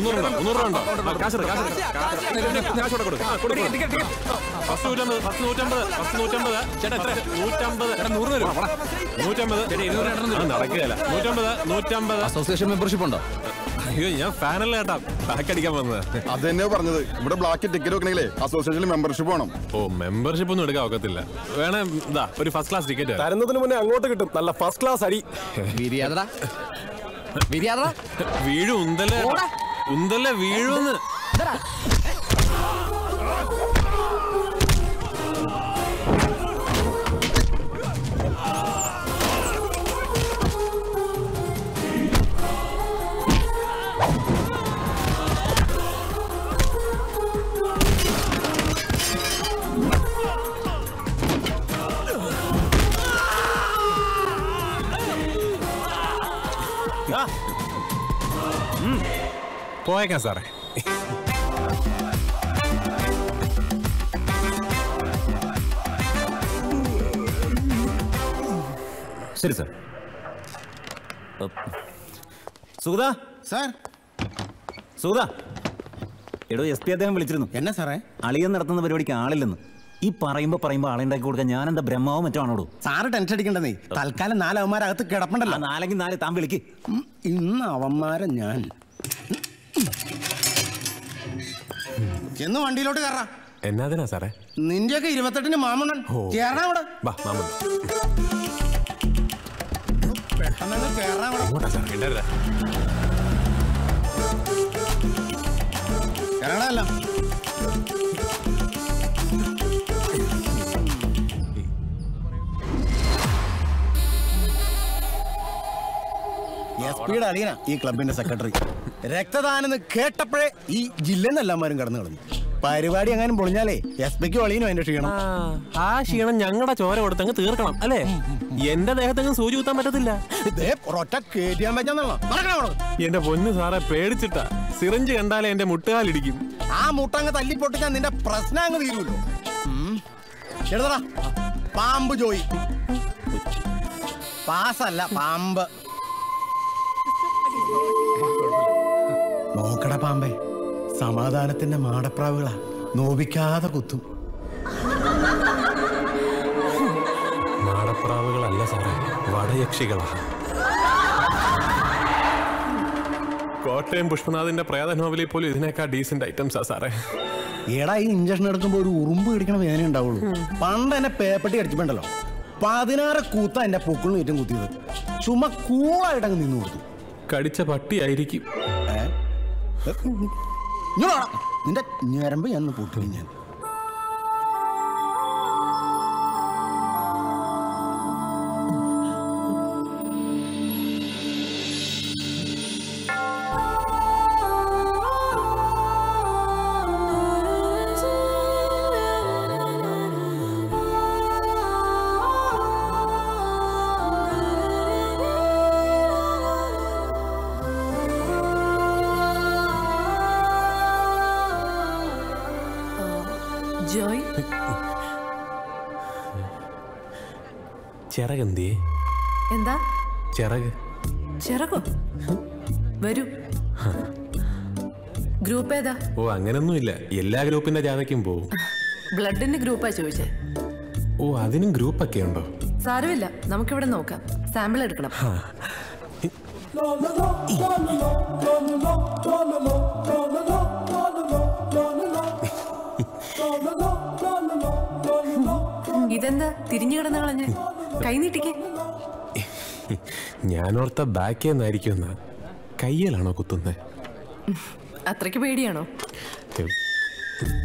മുന്നൂറുണ്ടോ മുന്നൂറുണ്ടോ കാശ് എടുക്ക്, കാശ് എടുക്ക്. കാശ് കാശ് കൂടെ കൊടുക്ക്. ആ, കൊടുക്ക്, കൊടുക്ക്. ഫസ്റ്റ് നൂറ്റമ്പത് ഫസ്റ്റ് നൂറ്റമ്പത് ഫസ്റ്റ് നൂറ്റമ്പത് നൂറ്റമ്പത് നൂറ്റമ്പത് ആ, നടക്കുകയില്ല നൂറ്റമ്പത് നൂറ്റമ്പത് അസോസിയേഷൻ മെമ്പർഷിപ്പ് ഉണ്ടോ അയ്യോ ഞാൻ ഫാനല്ല കേട്ടാ ബാക്ക് അടിക്കാൻ വന്നത് അത് തന്നെയാ പറഞ്ഞത് ഇവിടെ ബ്ലാക്ക് ടിക്കറ്റ് വെക്കണമെങ്കിലേ അസോസിയേഷനിൽ മെമ്പർഷിപ്പ് വേണം ഓ മെമ്പർഷിപ്പ് ഒന്നും എടുക്കാൻ ഒക്കത്തില്ല വേണേ ഇതാ ഒരു ഫസ്റ്റ് ക്ലാസ് ടിക്കറ്റ് തരുന്നതിന് മുന്നേ അങ്ങോട്ട് കിട്ടും നല്ല ഫസ്റ്റ് ക്ലാസ് അടി വിരിയാതടാ വിരിയാതടാ വീഴും ഉന്തല്ലേ ഉന്തല്ലേ വീഴുന്ന് പോയേക്കാം സാറേ ശരി സാർ സുഗത സാർ സുഗത എടോ എസ് പി അദ്ദേഹം വിളിച്ചിരുന്നു എന്നാ സാറേ അളിയൻ നടത്തുന്ന പരിപാടിക്ക് ആളില്ലെന്ന് ഈ പറയുമ്പോ പറയുമ്പോ ആളുണ്ടാക്കി കൊടുക്കാൻ ഞാൻ എന്താ ബ്രഹ്മാവോ മറ്റോ ആണോടോ സാറ് ടെൻഷൻ അടിക്കണ്ടെന്നേ തൽക്കാലം നാല് അവന്മാരകത്ത് കിടപ്പണ്ടല്ലോ നാലെങ്കിൽ നാല് താൻ വിളിക്ക് ഉം, ഇന്ന് അവന്മാരെ ഞാൻ ചെന്ന് വണ്ടിയിലോട്ട് കയറാ എന്നാതിനാ സാറേ നിന്റെയൊക്കെ ഇരുപത്തെട്ടിന് മാമണ്ണൻ കേറാ അവിടെ ബാ മാമൻ പെട്ടെന്ന് കേറാ അവിടെ അങ്ങോട്ടാ സാർ ഇടരുത് ഇറങ്ങണല്ലോ എസ് പിയുടെ അളിയനാ ഈ ക്ലബിന്റെ സെക്രട്ടറി രക്തദാനം എന്ന് കേട്ടപ്പോഴേ ഈ ജില്ലെന്ന് എല്ലാമാരും കടന്നു കളഞ്ഞു പരിപാടി എങ്ങാനും പൊളിഞ്ഞാലേ എസ് പിക്കും അളിയനും അതിന്റെ ക്ഷീണം ആ ക്ഷീണം ഞങ്ങളുടെ ചോര കൊടുത്തങ്ങ് തീർക്കണം അല്ലേ എന്റെ ദേഹത്തങ്ങ് സൂചി കുത്താൻ പറ്റത്തില്ല ഇതേ ഒരൊറ്റ കേറ്റിയാൻ പറ്റാന്നല്ലോ നടക്കണം അവിടെ. എന്റെ പൊന്ന് സാറെ പേടിച്ചിട്ടാ സിറിഞ്ച് കണ്ടാലേ എന്റെ മുട്ടുകാലിടിക്കും ആ മുട്ടങ്ങ് തല്ലി പൊട്ടിച്ചാൽ നിന്റെ പ്രശ്നം അങ്ങ് തീരുമല്ലോ ഉം. എഴുതടാ പാമ്പ് ജോയി പാസല്ല പാമ്പ് നോക്കട പാമ്പേ സമാധാനത്തിന്റെ മാടപ്രാവുകളാ നോവിക്കാതെ കുത്തും മാടപ്രാവുകളല്ല സാറേ വടയക്ഷികളാ കോട്ടയം പുഷ്പനാഥിന്റെ പ്രേത നോവലിൽ പോലും ഇതിനേക്കാൾ ഡീസന്റ് ഐറ്റംസാ സാറേ എടാ ഈ ഇഞ്ചക്ഷൻ എടുക്കുമ്പോ ഒരു ഉറുമ്പ് കടിക്കണ വേദന ഉണ്ടാവുള്ളൂ പണ്ട് എന്നെ പേപ്പട്ടി കടിച്ചിട്ടുണ്ടല്ലോ പതിനാറ് കൂത്ത എന്റെ പൊക്കിളിന് ചുറ്റും കുത്തിയത് ചുമ കൂളായിട്ട് അങ്ങ് നിന്നു കൊടുത്തു കടിച്ച പട്ടിയായിരിക്കും ഇങ്ങോട്ട് വാടാ. നിന്റെ ഞരമ്പ് ഞാൻ പൊട്ടി ഞാൻ ജോയ് ചിറകെന്തിയേ എന്താ ചിറക് ചിറകോ വരൂ ഗ്രൂപ്പ് ഏതാ ഓ അങ്ങനൊന്നുമില്ല എല്ലാ ഗ്രൂപ്പിന്റെ ജാഥയ്ക്കും പോവും ബ്ലഡിന്റെ ഗ്രൂപ്പാ ചോദിച്ചേ ഓ അതിനും ഗ്രൂപ്പൊക്കെ ഉണ്ടോ സാരമില്ല നമുക്കിവിടെ നോക്കാം സാമ്പിൾ എടുക്കണം ഇതെന്താ തിരിഞ്ഞു കിടന്ന് കളഞ്ഞ് കൈ നീട്ടിക്കേ ഞാനോർത്ത ബാക്കേ നിന്നായിരിക്കും എന്നാ കയ്യിലാണോ കുത്തുന്നത് അത്രയ്ക്ക് പേടിയാണോ